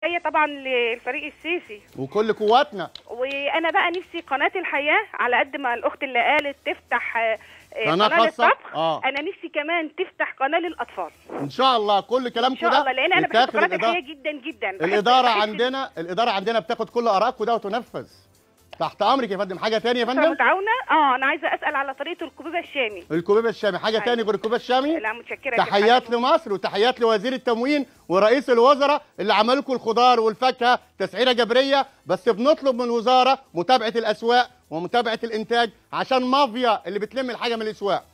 جايه طبعا للفريق السيسي وكل قواتنا وانا بقى نفسي قناه الحياه على قد ما الاخت اللي قالت تفتح آه، آه، قناة قناه خاصة؟ للطبخ آه. انا نفسي كمان تفتح قناه للاطفال ان شاء الله كل ان كلامكم شاء ده الله لان انا بحب يتاخد قناه الإدارة- الحياه جدا جدا بحب- الاداره بحس- عندنا الاداره عندنا بتاخد كل ارائكم ده وتنفذ تحت امرك يا فندم حاجه تانية يا فندم متعاونه اه انا عايزه اسال على طريقه الكبيبه الشامي الكوبيبه الشامي حاجه أيوة. تاني غير الكوبيبه الشامي لا متشكره يا تحيات فندم. لمصر وتحيات لوزير التموين ورئيس الوزراء اللي عملوا لكم الخضار والفاكهه تسعيره جبريه بس بنطلب من الوزاره متابعه الاسواق ومتابعه الانتاج عشان مافيا اللي بتلم الحاجه من الاسواق